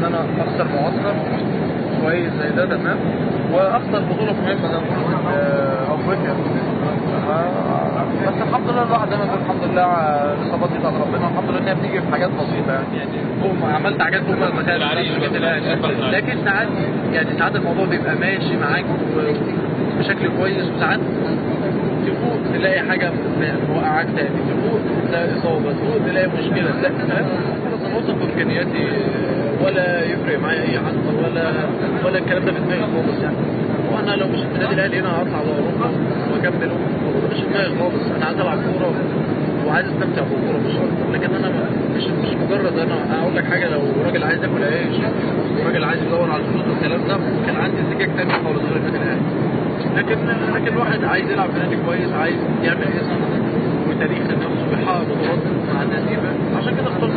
ان انا اخسر معسكر كويس زي ده تمام واخسر بطوله مهمه زي ما بقول آه، افريقيا آه، بس الحمد لله الواحد زي ما يقول الحمد لله آه، الاصابات دي بتاعت ربنا والحمد لله انها بتيجي في حاجات بسيطه يعني يعني فوق ما عملت حاجات فوق ما تخيل لكن ساعات يعني ساعات الموضوع بيبقى ماشي معاك و- بشكل كويس وساعات تفوق تلاقي حاجه موقعاك تاني تفوق تلاقي اصابه تفوق تلاقي مشكله تلاقي فاهم خلاص انا واثق في امكانياتي ولا يفرق معايا اي حد ولا ولا الكلام ده في دماغي خالص يعني وانا لو مش في النادي الاهلي هنا هطلع واروح واكمل مش في دماغي خالص انا عايز العب كوره وعايز استمتع بالكوره مش اكتر لكن انا مش مش مجرد انا اقول لك حاجه لو راجل عايز ياكل عيش وراجل عايز يدور على الفلوس والكلام ده كان عندي سكاك تانية خالص غير النادي الاهلي لكن لكن الواحد عايز يلعب في نادي كويس عايز يعمل اسم وتاريخ لنفسه ويحقق بطولات مع النادي عشان كده اخترت